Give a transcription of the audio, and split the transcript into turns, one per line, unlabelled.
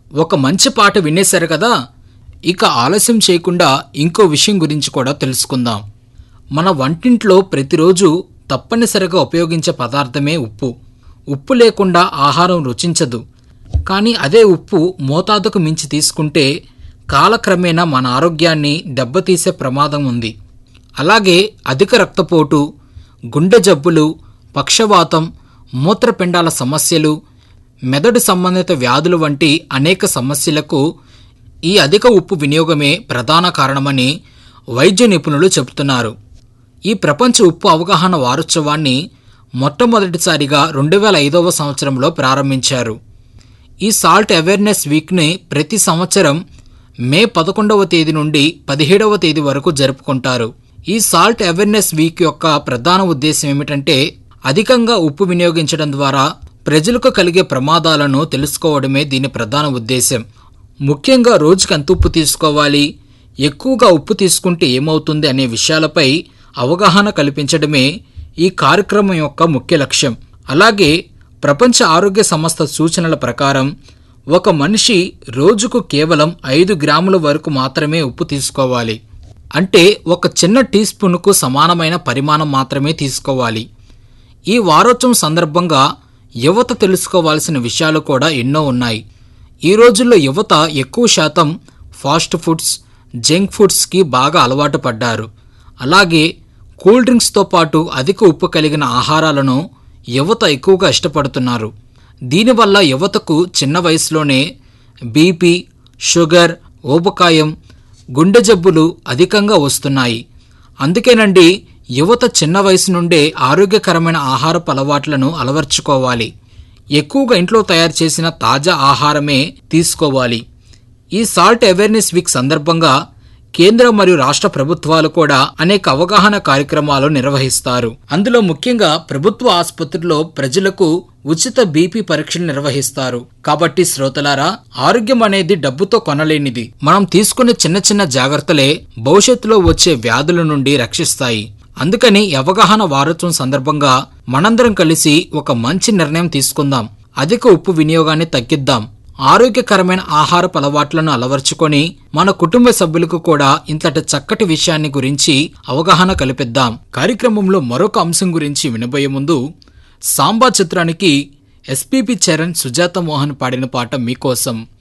ఒక మంచి పాట వినేశారు కదా ఇక ఆలస్యం చేయకుండా ఇంకో విషయం గురించి కూడా తెలుసుకుందాం మన వంటింట్లో ప్రతిరోజు తప్పనిసరిగా ఉపయోగించే పదార్థమే ఉప్పు ఉప్పు లేకుండా ఆహారం రుచించదు కానీ అదే ఉప్పు మోతాదుకు మించి తీసుకుంటే కాలక్రమేణా మన ఆరోగ్యాన్ని దెబ్బతీసే ప్రమాదం ఉంది అలాగే అధిక రక్తపోటు గుండె జబ్బులు పక్షవాతం మూత్రపిండాల సమస్యలు మెదడు సంబంధిత వ్యాధులు వంటి అనేక సమస్యలకు ఈ అధిక ఉప్పు వినియోగమే ప్రధాన కారణమని వైద్య నిపుణులు చెబుతున్నారు ఈ ప్రపంచ ఉప్పు అవగాహన వారోత్సవాన్ని మొట్టమొదటిసారిగా రెండు వేల ఐదవ సంవత్సరంలో ప్రారంభించారు ఈ సాల్ట్ అవేర్నెస్ వీక్ని ప్రతి సంవత్సరం మే పదకొండవ తేదీ నుండి పదిహేడవ తేదీ వరకు జరుపుకుంటారు ఈ సాల్ట్ అవేర్నెస్ వీక్ యొక్క ప్రధాన ఉద్దేశం ఏమిటంటే అధికంగా ఉప్పు వినియోగించడం ద్వారా ప్రజలకు కలిగే ప్రమాదాలను తెలుసుకోవడమే దీని ప్రధాన ఉద్దేశం ముఖ్యంగా రోజుకి ఎంత ఉప్పు తీసుకోవాలి ఎక్కువగా ఉప్పు తీసుకుంటే ఏమవుతుంది అనే విషయాలపై అవగాహన కల్పించడమే ఈ కార్యక్రమం యొక్క ముఖ్య లక్ష్యం అలాగే ప్రపంచ ఆరోగ్య సంస్థ సూచనల ప్రకారం ఒక మనిషి రోజుకు కేవలం ఐదు గ్రాముల వరకు మాత్రమే ఉప్పు తీసుకోవాలి అంటే ఒక చిన్న టీ స్పూన్కు సమానమైన పరిమాణం మాత్రమే తీసుకోవాలి ఈ వారోత్సవం సందర్భంగా యువత తెలుసుకోవాల్సిన విషయాలు కూడా ఎన్నో ఉన్నాయి ఈ రోజుల్లో యువత ఎక్కువ శాతం ఫాస్ట్ ఫుడ్స్ జంక్ ఫుడ్స్కి బాగా అలవాటు పడ్డారు అలాగే కూల్ డ్రింక్స్తో పాటు అధిక ఉప్పు కలిగిన ఆహారాలను యువత ఎక్కువగా ఇష్టపడుతున్నారు దీనివల్ల యువతకు చిన్న వయసులోనే బీపీ షుగర్ ఊబకాయం గుండె జబ్బులు అధికంగా వస్తున్నాయి అందుకేనండి యువత చిన్న వయసు నుండే ఆరోగ్యకరమైన ఆహారపు అలవాట్లను అలవర్చుకోవాలి ఎక్కువగా ఇంట్లో తయారు చేసిన తాజా ఆహారమే తీసుకోవాలి ఈ సాల్ట్ అవేర్నెస్ వీక్ సందర్భంగా కేంద్ర మరియు రాష్ట్ర ప్రభుత్వాలు కూడా అనేక అవగాహన కార్యక్రమాలు నిర్వహిస్తారు అందులో ముఖ్యంగా ప్రభుత్వ ఆసుపత్రుల్లో ప్రజలకు ఉచిత బీపీ పరీక్షలు నిర్వహిస్తారు కాబట్టి శ్రోతలారా ఆరోగ్యం అనేది డబ్బుతో కొనలేనిది మనం తీసుకునే చిన్న చిన్న జాగ్రత్తలే భవిష్యత్తులో వచ్చే వ్యాధుల నుండి రక్షిస్తాయి అందుకని ఈ అవగాహన వారోత్సవం సందర్భంగా మనందరం కలిసి ఒక మంచి నిర్ణయం తీసుకుందాం అధిక ఉప్పు వినియోగాన్ని తగ్గిద్దాం ఆరోగ్యకరమైన ఆహారపు అలవాట్లను అలవర్చుకొని మన కుటుంబ సభ్యులకు కూడా ఇంతటి చక్కటి విషయాన్ని గురించి అవగాహన కల్పిద్దాం కార్యక్రమంలో మరొక అంశం గురించి వినబోయే ముందు సాంబా చిత్రానికి ఎస్పీపీ చరణ్ సుజాత మోహన్ పాడిన పాట మీకోసం